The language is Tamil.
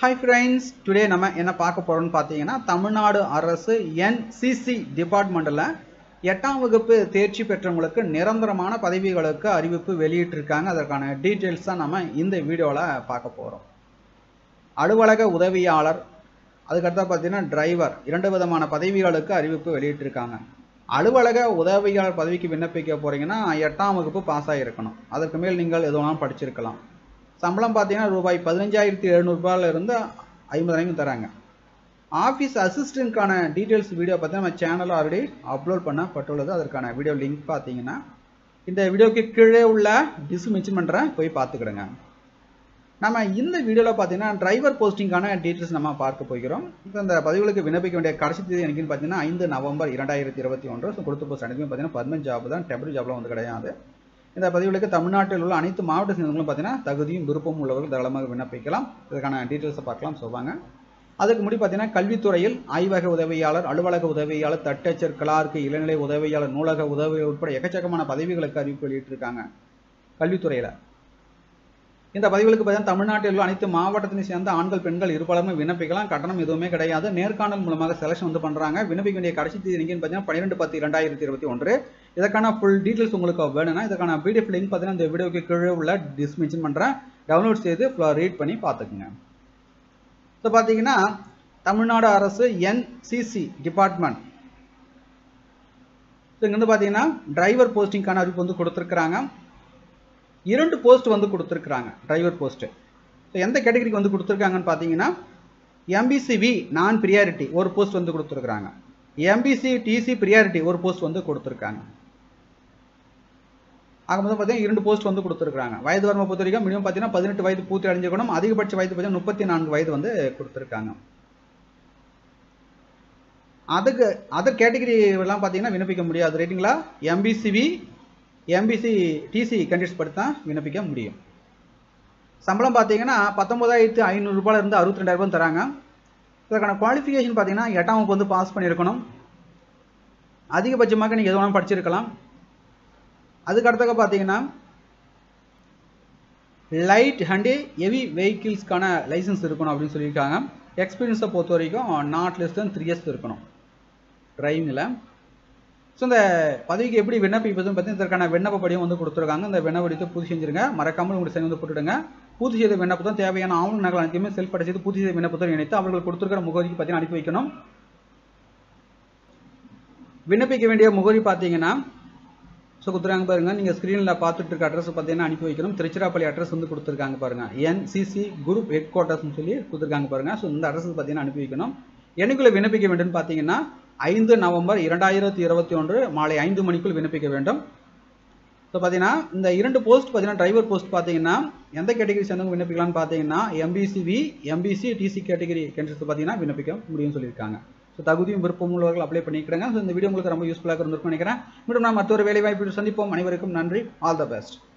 ஹாய் ஃப்ரெண்ட்ஸ் டுடே நம்ம என்ன பார்க்க போகிறோம்னு பார்த்தீங்கன்னா தமிழ்நாடு அரசு என்சிசி டிபார்ட்மெண்ட்டில் எட்டாம் வகுப்பு தேர்ச்சி பெற்றவங்களுக்கு நிரந்தரமான பதவிகளுக்கு அறிவிப்பு வெளியிட்டிருக்காங்க அதற்கான டீட்டெயில்ஸ் தான் நம்ம இந்த வீடியோவில் பார்க்க போகிறோம் அலுவலக உதவியாளர் அதுக்கடுத்து பார்த்தீங்கன்னா டிரைவர் இரண்டு விதமான பதவிகளுக்கு அறிவிப்பு வெளியிட்டிருக்காங்க அலுவலக உதவியாளர் பதவிக்கு விண்ணப்பிக்க போகிறீங்கன்னா எட்டாம் வகுப்பு பாஸ் ஆகிருக்கணும் அதற்கு மேல் நீங்கள் எது வேணாலும் படிச்சிருக்கலாம் சம்பளம் பார்த்தீங்கன்னா ரூபாய் பதினஞ்சாயிரத்தி எழுநூறுபாயிலிருந்து ஐம்பதாயிரம் தராங்க ஆஃபீஸ் அசிஸ்டண்ட்கான டீட்டெயில்ஸ் வீடியோ பார்த்தீங்கன்னா நம்ம சேனலில் ஆல்ரெடி அப்லோட் பண்ணப்பட்டுள்ளது அதற்கான வீடியோ லிங்க் பார்த்தீங்கன்னா இந்த வீடியோக்கு கீழே உள்ள டிஸ் மென்ஷன் பண்ணுறேன் போய் பார்த்துக்கிடுங்க நம்ம இந்த வீடியோவில் பார்த்தீங்கன்னா டிரைவர் போஸ்டிங்கான டீட்டெயில்ஸ் நம்ம பார்க்க போகிறோம் இப்போ இந்த பதவிகளுக்கு விண்ணப்பிக்க வேண்டிய கடைசி தேதி எனக்குன்னு பார்த்தீங்கன்னா ஐந்து நவம்பர் இரண்டாயிரத்தி இருபத்தி ஒன்று ஸோ கொடுத்த போஸ்ட் அனைத்துமே பார்த்தீங்கன்னா பர்மனன்ட் ஜாப் தான் டெம்பரரி ஜாப்லாம் வந்து கிடையாது இந்த பதிவுகளுக்கு தமிழ்நாட்டில் உள்ள அனைத்து மாவட்ட சேர்ந்தவங்களும் பார்த்தீங்கன்னா தகுதியும் விருப்பமும் உள்ளவர்கள் தாராளமாக விண்ணப்பிக்கலாம் இதற்கான டீட்டெயில்ஸை பார்க்கலாம் சொல்லுவாங்க அதுக்கு முடி பார்த்தீங்கன்னா கல்வித்துறையில் ஆய்வக உதவியாளர் அலுவலக உதவியாளர் தட்டச்சர் கிளார்க்கு இளநிலை உதவியாளர் நூலக உதவியாளர் உட்பட எக்கச்சக்கமான பதவிகளுக்கு அறிவிப்பு வெளியிட்டிருக்காங்க கல்வித்துறையில் இந்த பதிவுகளுக்கு பார்த்தீங்கன்னா தமிழ்நாட்டில் உள்ள அனைத்து மாவட்டத்தினை சேர்ந்த ஆண்கள் பெண்கள் இருபாலருமே விண்ணப்பிக்கலாம் கட்டணம் எதுவுமே கிடையாது நேர்காணல் மூலமாக செலக்ஷன் வந்து பண்ணுறாங்க விண்ணப்பிக்க வேண்டிய கடைசி தேதி எங்கேன்னு பார்த்தீங்கன்னா பன்னிரெண்டு பத்து இரண்டாயிரத்தி இருபத்தி ஒன்று இதற்கான ஃபுல் டீட்டெயில்ஸ் உங்களுக்கு வேணும்னா இதற்கான பிடிஎஃப் லிங்க் பார்த்தீங்கன்னா இந்த வீடியோக்கு கீழே உள்ள டிஸ் மென்ஷன் பண்ணுறேன் டவுன்லோட் செய்து ஃபுல்லாக ரீட் பண்ணி பார்த்துக்குங்க ஸோ பார்த்தீங்கன்னா தமிழ்நாடு அரசு என்சிசி டிபார்ட்மெண்ட் ஸோ இங்கே வந்து பார்த்தீங்கன்னா டிரைவர் போஸ்டிங்கான அறிவிப்பு வந்து கொடுத்துருக்குறாங்க இரண்டு போஸ்ட் வந்து கொடுத்துருக்குறாங்க டிரைவர் போஸ்ட்டு ஸோ எந்த கேட்டகரிக்கு வந்து கொடுத்துருக்காங்கன்னு பார்த்தீங்கன்னா எம்பிசிவி நான் ப்ரியாரிட்டி ஒரு போஸ்ட் வந்து கொடுத்துருக்குறாங்க எம்பிசி டிசி ப்ரியாரிட்டி ஒரு போஸ்ட் வந்து கொடுத்துருக்காங்க ஆக மொத்தம் பார்த்தீங்கன்னா இரண்டு போஸ்ட் வந்து கொடுத்துருக்காங்க வயது வரம்பை பொறுத்த வரைக்கும் மினிமம் பார்த்தீங்கன்னா பதினெட்டு வயது பூர்த்தி அடைஞ்சிக்கணும் அதிகபட்ச வயது பார்த்தீங்கன்னா முப்பத்தி நான்கு வயது வந்து கொடுத்துருக்காங்க அதுக்கு அதர் கேட்டகரி எல்லாம் பார்த்தீங்கன்னா விண்ணப்பிக்க முடியாது ரைட்டுங்களா எம்பிசிவி எம்பிசி டிசி கேண்டிடேட்ஸ் படி தான் விண்ணப்பிக்க முடியும் சம்பளம் பார்த்தீங்கன்னா பத்தொம்பதாயிரத்து ஐநூறுரூபாயிலிருந்து அறுபத்தி ரெண்டாயிரம் தராங்க இதற்கான குவாலிஃபிகேஷன் பார்த்தீங்கன்னா எட்டாம் வகுப்பு வந்து பாஸ் பண்ணியிருக்கணும் அதிகபட்சமாக நீங்கள் எது வேணாலும் படிச்சிருக்கலாம் அதுக்கு அடுத்தக்க பார்த்தீங்கன்னா லைட் ஹண்டு ஹெவி வெஹிக்கிள்ஸ்க்கான லைசன்ஸ் இருக்கணும் அப்படின்னு சொல்லியிருக்காங்க எக்ஸ்பீரியன்ஸை பொறுத்த வரைக்கும் not less than three years இருக்கணும் டிரைவிங்கில் ஸோ இந்த பதவிக்கு எப்படி விண்ணப்பிப்பதுன்னு பார்த்தீங்கன்னா இதற்கான விண்ணப்ப படியும் வந்து கொடுத்துருக்காங்க இந்த விண்ணப்படித்தை பூர்த்தி செஞ்சிருங்க மறக்காமல் உங்களுடைய சைன் வந்து போட்டுடுங்க பூர்த்தி செய்த விண்ணப்பத்தும் தேவையான ஆவண நகல் அனைத்துமே செல்ஃப் அடை செய்து பூர்த்தி செய்த விண்ணப்பத்துடன் இணைத்து அவர்கள் கொடுத்துருக்கிற முகவரிக்கு பார்த்தீங்கன்னா அனுப்பி வைக்கணும் விண்ணப்பிக்க வேண்டிய முகவரி பார்த்தீங்கன்னா ஸோ கொடுத்துருக்காங்க பாருங்க நீங்கள் ஸ்க்ரீனில் பார்த்துட்டு இருக்க அட்ரஸ் பார்த்தீங்கன்னா அனுப்பி வைக்கணும் திருச்சிராப்பள்ளி அட்ரஸ் வந்து கொடுத்துருக்காங்க பாருங்க என்சிசி குரூப் ஹெட் குவார்ட்டர்ஸ்னு சொல்லி கொடுத்துருக்காங்க பாருங்க ஸோ இந்த அட்ரஸ் பார்த்தீங்கன்னா அனுப்பி வைக்கணும் எனக்குள்ள விண்ணப்பிக்க வேண்டும் பார்த்தீங்கன்னா ஐந்து நவம்பர் இரண்டாயிரத்தி இருபத்தி ஒன்று மாலை ஐந்து மணிக்குள் விண்ணப்பிக்க வேண்டும் ஸோ பார்த்தீங்கன்னா இந்த இரண்டு போஸ்ட் பார்த்தீங்கன்னா டிரைவர் போஸ்ட் பார்த்தீங்கன்னா எந்த கேட்டகரி சேர்ந்தவங்க விண்ணப்பிக்கலாம்னு பார்த்தீங்கன்னா MBCV MBC DC category candidates பார்த்தீங்கன்னா விண்ணப்பிக்க முடியும்னு சொல்லியிருக்காங்க ஸோ தகுதியும் விருப்பம் உள்ளவர்கள் அப்ளை பண்ணிக்கிறாங்க ஸோ இந்த வீடியோ உங்களுக்கு ரொம்ப யூஸ்ஃபுல்லாக இருந்திருக்கும் நினைக்கிறேன் மீண்டும் நான் மற்றொரு வேலை வாய்ப்பு சந்திப்போம் அனைவருக்கும் நன்றி ஆல் த பெஸ்ட்